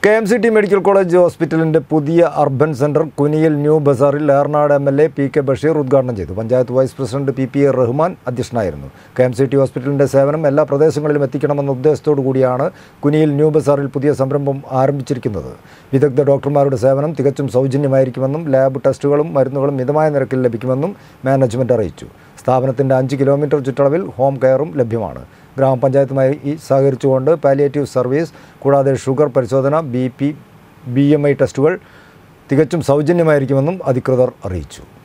K M C T medical college ഹോസ്പിറ്റലിന്റെ പുതിയ urban centre കുനിയിൽ ന്യൂ ബസാറിൽ Ernad M L A P K Basheer ഉദ്ഘാടനം ചെയ്തു panchayat vice president P P A Rahman അധ്യക്ഷനായിരുന്നു കെ എം സി ടി ഹോസ്പിറ്റലിന്റെ സേവനം എല്ലാ പ്രദേശങ്ങളിലും എത്തിക്കണമെന്ന ഉദ്ദേശത്തോടു കൂടിയാണ് കുനിയിൽ ന്യൂ ബസാറിൽ പുതിയ സംരംഭം ആരംഭിച്ചിരിക്കുന്നത് വിദഗ്ധ ഡോക്ടർമാരുടെ സേവനം തികച്ചും സൗജന്യമായിരിക്കുമെന്നും ലാബ് ടെസ്റ്റുകളും മരുന്നുകളും മിതമായ നിരക്കിൽ ലഭിക്കുമെന്നും മാനേജ്മെന്റ് അറിയിച്ചു സ്ഥാപനത്തിന്റെ അഞ്ച് കിലോമീറ്റർ ചുറ്റളവിൽ ഹോം കെയറും ലഭ്യമാണ് ഗ്രാമപഞ്ചായത്തുമായി ഈ സഹകരിച്ചുകൊണ്ട് പാലിയേറ്റീവ് സർവീസ് കൂടാതെ ഷുഗർ പരിശോധന B P B M I ടെസ്റ്റുകൾ തികച്ചും സൗജന്യമായിരിക്കുമെന്നും അധികൃതർ അറിയിച്ചു